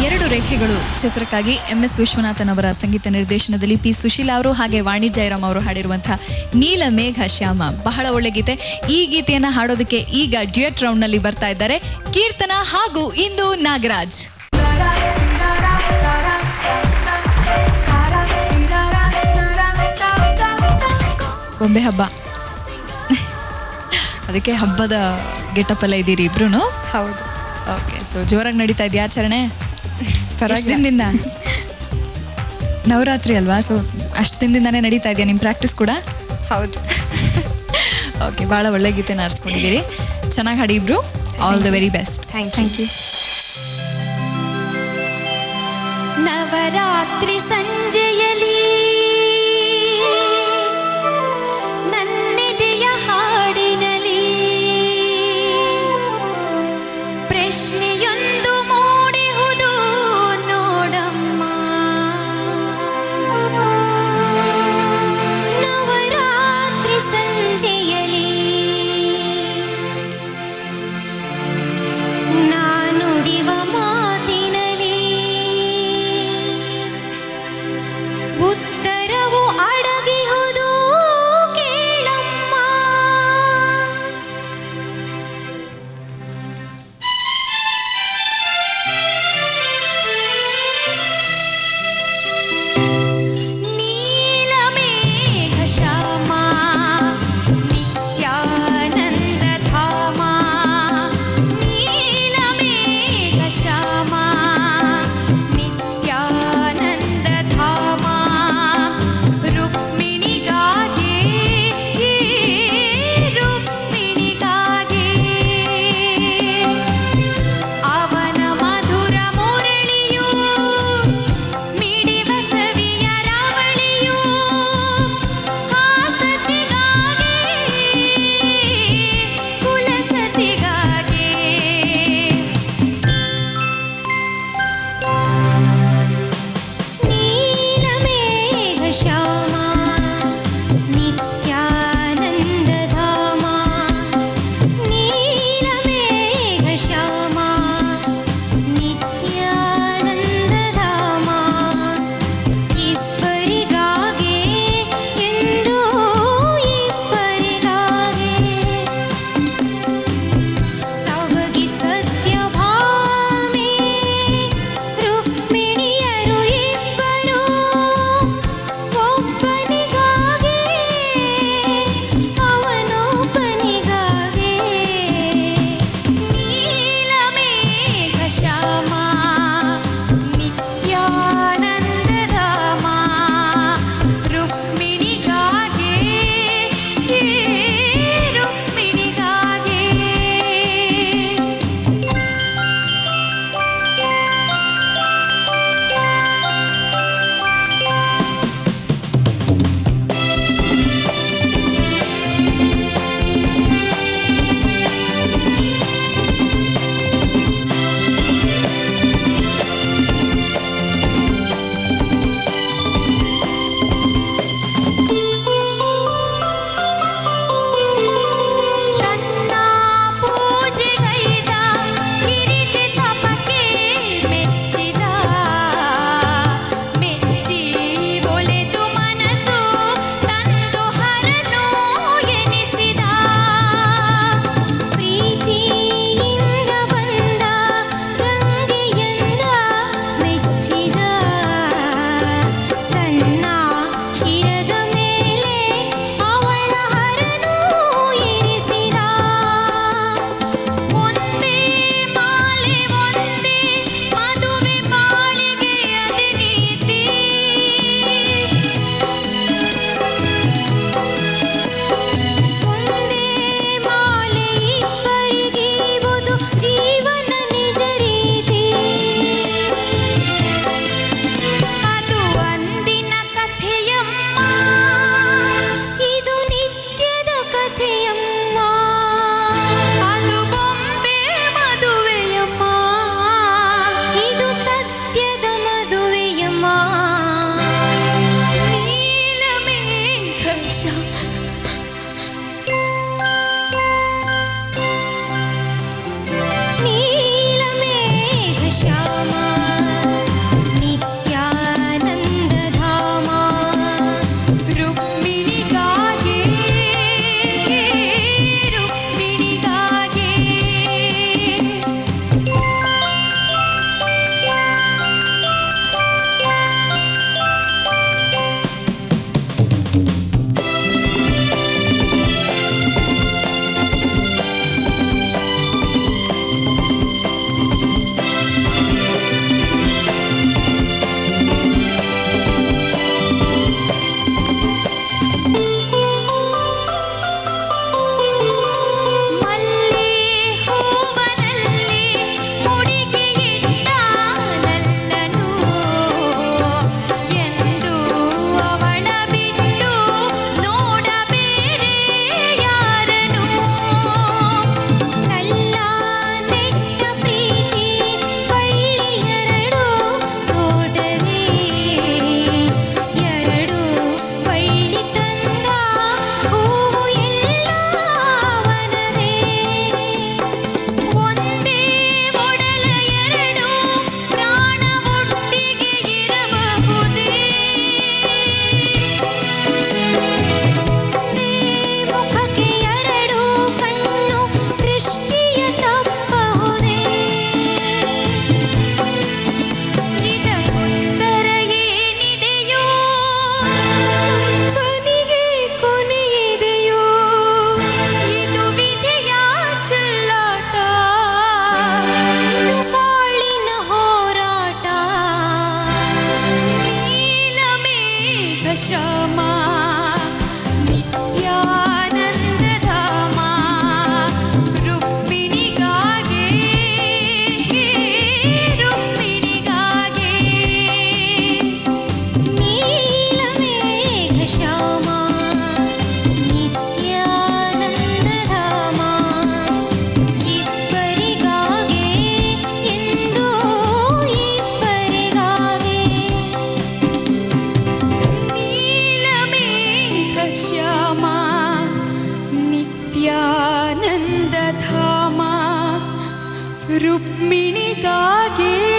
ಎರಡು ರೇಖೆಗಳು ಚಿತ್ರಕ್ಕಾಗಿ ಎಂ ಎಸ್ ವಿಶ್ವನಾಥನ್ ಅವರ ಸಂಗೀತ ನಿರ್ದೇಶನದಲ್ಲಿ ಪಿ ಸುಶೀಲಾ ಅವರು ಹಾಗೆ ವಾಣಿ ಜಯರಾಮ್ ಅವರು ಹಾಡಿರುವಂತಹ ನೀಲ ಮೇಘ ಶ್ಯಾಮ ಬಹಳ ಒಳ್ಳೆ ಗೀತೆ ಈ ಗೀತೆಯನ್ನ ಹಾಡೋದಕ್ಕೆ ಈಗ ಡ್ಯೂಯಟ್ ರೌಂಡ್ ನಲ್ಲಿ ಬರ್ತಾ ಇದ್ದಾರೆ ಕೀರ್ತನ ಹಾಗೂ ಇಂದು ನಾಗರಾಜ್ ಬೊಂಬೆ ಹಬ್ಬ ಅದಕ್ಕೆ ಹಬ್ಬದ ಗೆಟಪ್ ಎಲ್ಲ ಇದ್ದೀರಿ ಇಬ್ರು ಹೌದು ಓಕೆ ಸೊ ಜೋರಾಗಿ ನಡೀತಾ ಇದೆಯಾ ಆಚರಣೆ ಪರವಾಗಿಲ್ಲ. ಎಷ್ಟ್ ದಿನದಿಂದ ನವರಾತ್ರಿ ಅಲ್ವಾ ಸೊ ಅಷ್ಟು ದಿನದಿಂದಾನೇ ನಡೀತಾ ಇದೆಯಾ ನಿಮ್ಮ ಪ್ರಾಕ್ಟೀಸ್ ಕೂಡ ಹೌದು ಓಕೆ ಭಾಳ ಒಳ್ಳೆ ಗೀತೆನ ಆರಿಸ್ಕೊಂಡಿದ್ದೀರಿ ಚೆನ್ನಾಗಿ ಹಾಡಿ ಇಬ್ರು all the very best thank you Navaratri ಸಂಜೆಯಲಿ ನನ್ನೆದೆಯ ಹಾಡಿನಲಿ ಪ್ರಶ್ನೆಯೊಂದು ಮೂಡಿಹುದು ನೋಡಮ್ಮ ನವರಾತ್ರಿ ಸಂಜೆಯಲಿ ನಾನುಡಿವ ಮಾತಿನಲಿ ಶ್ಯಾಮ ನಿತ್ಯಾನಂದಧಾಮ ರುಕ್ಮಿಣಿಗಾಗೆ ರುಕ್ಮಿಣಿಗಾಗೆ ನೀಲಮೇಘ ಶ್ಯಾಮ ನಿತ್ಯಾನಂದಧಾಮ ಇಬ್ಬರಿಗಾಗೆ ಎಂದು ಇಬ್ಬರಿಗಾಗೆ ನೀಲಮೇಘ ಶ್ಯಾಮ ನಿತ್ಯಾನಂದಧಾಮ ರುಕ್ಮಿಣಿಗಾಗೆ